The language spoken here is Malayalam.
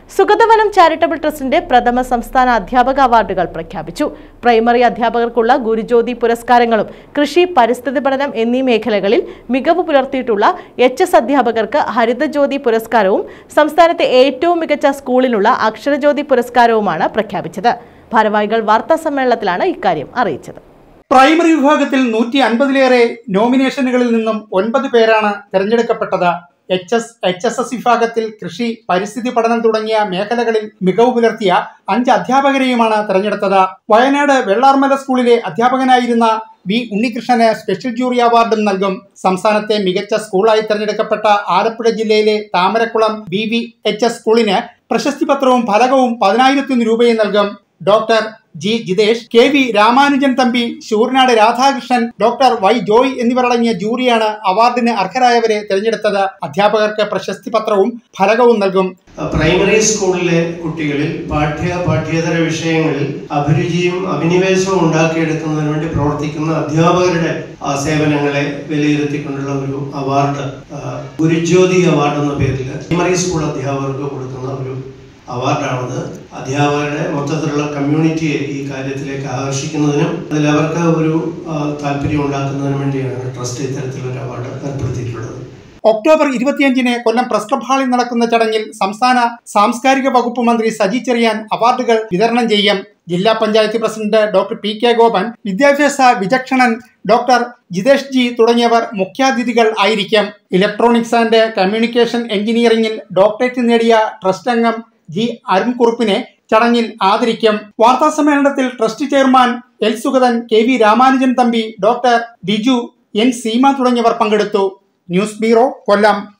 സുഗതവനം ചാരിറ്റബിൾ ട്രസ്റ്റിന്റെ പ്രഥമ സംസ്ഥാന അധ്യാപക അവാർഡുകൾ പ്രഖ്യാപിച്ചു പ്രൈമറി അധ്യാപകർക്കുള്ള ഗുരുജ്യോതി പുരസ്കാരങ്ങളും കൃഷി പരിസ്ഥിതി പഠനം എന്നീ മേഖലകളിൽ മികവ് പുലർത്തിയിട്ടുള്ള എച്ച് എസ് അധ്യാപകർക്ക് ഹരിതജ്യോതി പുരസ്കാരവും സംസ്ഥാനത്തെ ഏറ്റവും മികച്ച സ്കൂളിനുള്ള അക്ഷരജ്യോതി പുരസ്കാരവുമാണ് പ്രഖ്യാപിച്ചത് ഭാരവാഹികൾ വാർത്താ സമ്മേളനത്തിലാണ് ഇക്കാര്യം അറിയിച്ചത് പ്രൈമറി വിഭാഗത്തിൽ നൂറ്റി അൻപതിലേറെ നോമിനേഷനുകളിൽ നിന്നും ഒൻപത് പേരാണ് തിരഞ്ഞെടുക്കപ്പെട്ടത് H S H S S വിഭാഗത്തിൽ കൃഷി പരിസ്ഥിതി പഠനം തുടങ്ങിയ മേഖലകളിൽ മികവ് പുലർത്തിയ അഞ്ച് അധ്യാപകരെയുമാണ് തെരഞ്ഞെടുത്തത് വയനാട് വെള്ളാർമല സ്കൂളിലെ അധ്യാപകനായിരുന്ന വി ഉണ്ണികൃഷ്ണന് സ്പെഷ്യൽ ജൂറി അവാർഡും നൽകും സംസ്ഥാനത്തെ മികച്ച സ്കൂളായി തെരഞ്ഞെടുക്കപ്പെട്ട ആലപ്പുഴ ജില്ലയിലെ Thamarakulam B V H S സ്കൂളിന് പ്രശസ്തി പത്രവും ഫലകവും പതിനായിരത്തിന് രൂപയും നൽകും doctor G Jithesh K V Ramanujan Thampi Sooranad Radhakrishnan doctor Y Joy എന്നിവരടങ്ങിയ ജൂറിയാണ് അവാർഡിന് അർഹരായവരെ തിരഞ്ഞെടുത്തത് അധ്യാപകർക്ക് പ്രശസ്തി പത്രവും ഫലകവും നൽകും പ്രൈമറി സ്കൂളിലെ കുട്ടികളിൽ പാഠ്യ പാഠ്യേതര വിഷയങ്ങളിൽ അഭിരുചിയും അഭിനിവേശവും ഉണ്ടാക്കിയെടുക്കുന്നതിന് വേണ്ടി പ്രവർത്തിക്കുന്ന അധ്യാപകരുടെ ആ സേവനങ്ങളെ വിലയിരുത്തിക്കൊണ്ടുള്ള ഒരു അവാർഡ് ആ, ഗുരുജ്യോതി അവാർഡ് എന്ന പേരിൽ പ്രൈമറി സ്കൂൾ അധ്യാപകർക്ക് കൊടുക്കുന്ന ഒരു അവാർഡാണത് അധ്യാപകരുടെ മൊത്തത്തിലുള്ള കമ്മ്യൂണിറ്റിയെ ഈ കാര്യത്തിലേക്ക് ആകർഷിക്കുന്നതിനും അതിൽ അവർക്ക് ഒരു ആ, താല്പര്യം ഉണ്ടാക്കുന്നതിനും വേണ്ടിയാണ് ട്രസ്റ്റ് ഇത്തരത്തിലൊരു അവാർഡ് ഏർപ്പെടുത്തിയിട്ടുള്ളത് ഒക്ടോബർ ഇരുപത്തിയഞ്ചിന് കൊല്ലം പ്രസ് ക്ലബ് ഹാളിൽ നടക്കുന്ന ചടങ്ങിൽ സംസ്ഥാന സാംസ്കാരിക വകുപ്പ് മന്ത്രി സജി ചെറിയാൻ അവാർഡുകൾ വിതരണം ചെയ്യും ജില്ലാ panchayat president doctor P K Gopan വിദ്യാഭ്യാസ വിചക്ഷണൻ ഡോക്ടർ ജിതേഷ് ജി തുടങ്ങിയവർ മുഖ്യാതിഥികൾ ആയിരിക്കും ഇലക്ട്രോണിക്സ് ആൻഡ് കമ്മ്യൂണിക്കേഷൻ എഞ്ചിനീയറിംഗിൽ ഡോക്ടറേറ്റ് നേടിയ ട്രസ്റ്റ് അംഗം ജി അരുൺകുറുപ്പിനെ ചടങ്ങിൽ ആദരിക്കും വാർത്താ സമ്മേളനത്തിൽ trust chairman L Sugathan K V Ramanujan Thampi doctor Biju N Seema തുടങ്ങിയവർ പങ്കെടുത്തു ന്യൂസ് ബ്യൂറോ കൊല്ലം